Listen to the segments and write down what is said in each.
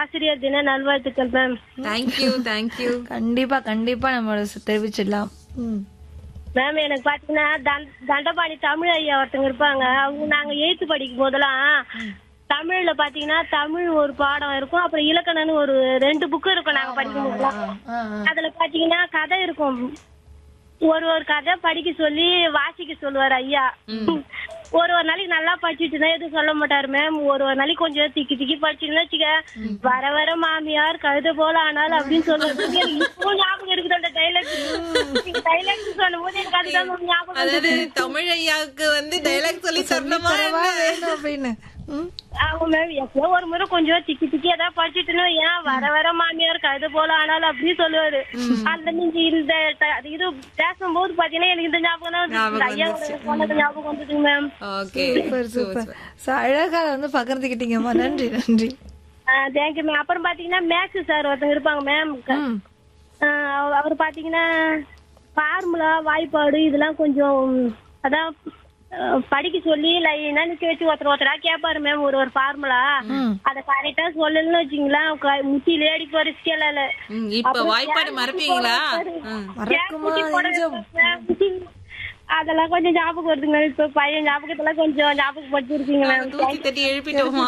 ஆசிரியர் தின நல்வாழ்த்துக்கள் மேம் தேங்க்யூ தேங்க்யூ கண்டிப்பா கண்டிப்பா நம்ம தெரிவிச்சிடலாம் ம். மேம் எனக்கு பாத்தீங்கன்னா தண்ட- தண்டபாணி தமிழ் ஐயா ஒருத்தங்க இருப்பாங்க அவங்க நாங்க எயித்து படிக்கும் போதெல்லாம் தமிழ்ல பாத்தீங்கன்னா தமிழ் ஒரு பாடம் இருக்கும் அப்புறம் இலக்கணம்னு ஒரு ரெண்டு புக்கு இருக்கும் நாங்க படிக்கும் போதெல்லாம் ஆ, ஆ. அதுல பாத்தீங்கன்னா கதை இருக்கும் ஒரு ஒரு கதை படிக்க சொல்லி வாசிக்க சொல்லுவார் ஐயா ஒரு ஒரு நாளைக்கு நல்லா படிச்சுட்டு இருந்தா எதுவும் சொல்ல மாட்டாரு மேம் ஒரு ஒரு நாளைக்கு கொஞ்சம் திக்கி திக்கி படிச்சுன்னு வச்சுக்க வர வர மாமியார் கழுத போல ஆனாலும் அப்படின்னு சொல்லுறது எனக்கு இப்போ ஞாபகம் இருக்குது அந்த டைலாக் டைலாக் சொல்லும் போது எனக்கு அதுதான் ma'am ஞாபகம் அதாவது தமிழ் ஐயாவுக்கு வந்து டைலாக் சொல்லி தரணுமா தரவா என்ன? வேணும் அப்படின்னு ம். ஆமா மேம் எப்போ ஒரு முறை கொஞ்சம் திக்கி திக்கி ஏதாவது படிச்சுட்டுன்னு ஏன் வர வர மாமியார் கழுத போல ஆனாலும் அப்படின்னு சொல்லுவாரு அந்த நீங்க இந்த ட- இது பேசும்போது பாத்தீங்கன்னா எனக்கு இந்த ஞாபகம் தான் ஞாபகம் வந்து ஐயா சொன்னது ஞாபகம் வந்ததுங்க ma'am okay super super So, அழகா வந்து பகிர்ந்துக்கிட்டீங்கம்மா நன்றி நன்றி தேங்க்யூ மேம் அப்புறம் பாத்தீங்கன்னா மேக்ஸ் சார் ஒருத்தங்க இருப்பாங்க மேம் ம். அவர் பாத்தீங்கன்னா ஃபார்முலா வாய்ப்பாடு இதெல்லாம் கொஞ்சம் அதான் அஹ், படிக்க சொல்லி லைனா நிக்க வச்சு ஒருத்தர் ஒருத்தரா கேட்பாரு மேம் ஒரு ஒரு ஃபார்முலா ம். அத கரெக்டா சொல்லணும்னு வச்சுங்களேன் க- முட்டியில அடிப்பாரு ஸ்கேலால ம், இப்ப வாய்ப்பாடு மறப்பீங்களா ம். மறக்குமா நெஞ்சம் அதெல்லாம் கொஞ்சம் ஞாபகம் வருதுங்க மேம் இப்ப பையன் ஞாபகத்தெல்லாம் கொஞ்சம் ஞாபகப்படுத்திருக்கீங்க மேம் தூக்கி தட்டி எழுப்பிட்டோமா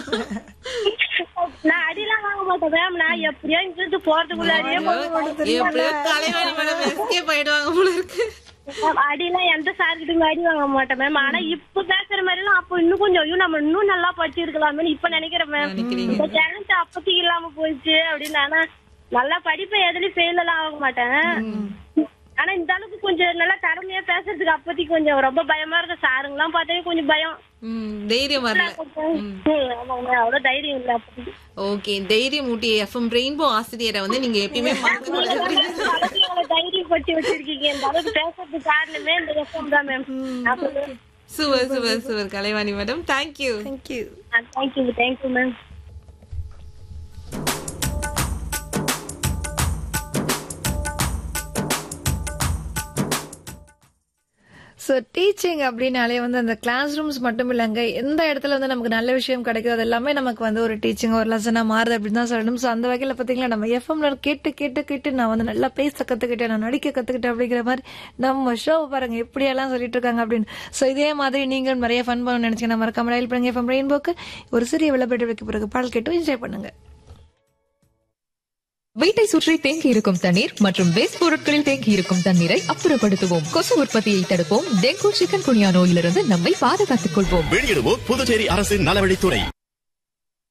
நான் அடிலாம் வாங்க மாட்டேன் மேம் நான் எப்படியோ இங்கிருந்து போறதுக்குள்ளாரியே எப்படியோ கலைவாணி மேடம் எஸ்கேப் ஆயிடுவாங்க போல இருக்கு அடிலாம் எந்த சார்கிட்டும் அடி வாங்க மாட்டேன் மேம் ஆனா இப்ப பேசுற மாதிரி எல்லாம் அப்ப இன்னும் கொஞ்சம் ஐயோ நம்ம இன்னும் நல்லா படிச்சிருக்கலாமே இப்ப நினைக்கிறேன் மேம் நினைக்கிறீங்க. இந்த டேலண்ட் அப்பத்திக்கு இல்லாம போயிடுச்சு அப்படின்னு ஆனா நல்லா படிப்பேன் எதுலயும் ஃபெயில் எல்லாம் ஆக மாட்டேன் ஆனா இந்த அளவுக்கு கொஞ்சம் நல்லா திறமையா பேசுறதுக்கு அப்பத்திக்கு கொஞ்சம் ரொம்ப பயமா இருக்கு சாருங்கெல்லாம் பார்த்தாவே கொஞ்சம் பயம் ம், தைரியம் வரல ம், ஆமாங்க, அவ்வளவு தைரியம் இல்ல அப்பத்திக்கு ஓகே தைரியம் ஊட்டிய எஃப்எம் ரெயின்போ ஆசிரியரை வந்து நீங்க எப்பயுமே மறக்க கூடாது அளவுக்கு எங்களை தைரியப்படுத்தி வச்சிருக்கீங்க இந்த அளவுக்கு பேசுறதுக்கு காரணமே இந்த எஃப்எம் தான் ma'am super super super Kalaivani madam thank you thank you thank you thank you ma'am so teaching அப்படின்னாலே வந்து அந்த கிளாஸ் ரூம்ஸ் மட்டும் இல்லைங்க எந்த இடத்துல வந்து நமக்கு நல்ல விஷயம் கிடைக்குதோ அது எல்லாமே நமக்கு வந்து ஒரு டீச்சிங் ஒரு லெசனாக மாறுது அப்படின்னு தான் சொல்லணும் ஸோ அந்த வகையில் பார்த்தீங்களா நம்ம எஃப்எம்ல கேட்டு கேட்டு கேட்டு நான் வந்து நல்லா பேச கற்றுக்கிட்டேன் நான் நடிக்க கற்றுக்கிட்டேன் அப்படிங்கிற மாதிரி நம்ம ஷோ பாருங்க எப்படியெல்லாம் சொல்லிட்டு இருக்காங்க அப்படின்னு ஸோ இதே மாதிரி நீங்கள் நிறைய ஃபன் பண்ணணும்னு நினைச்சீங்கன்னா மறக்காம டயல் பண்ணுங்க எஃப்எம் ரெயின்போக்கு ஒரு சிறிய விளம்பர வைக்க பிறகு பாடல் கேட்டு என்ஜாய் பண்ணுங்க வீட்டை சுற்றி தேங்கி இருக்கும் தண்ணீர் மற்றும் வேஸ்ட் பொருட்களில் தேங்கி இருக்கும் தண்ணீரை அப்புறப்படுத்துவோம் கொசு உற்பத்தியை தடுப்போம் டெங்கு சிக்கன் குனியா நோயிலிருந்து நம்மை பாதுகாத்துக் கொள்வோம் வெளியிடுவோர் புதுச்சேரி அரசின் நலவழித்துறை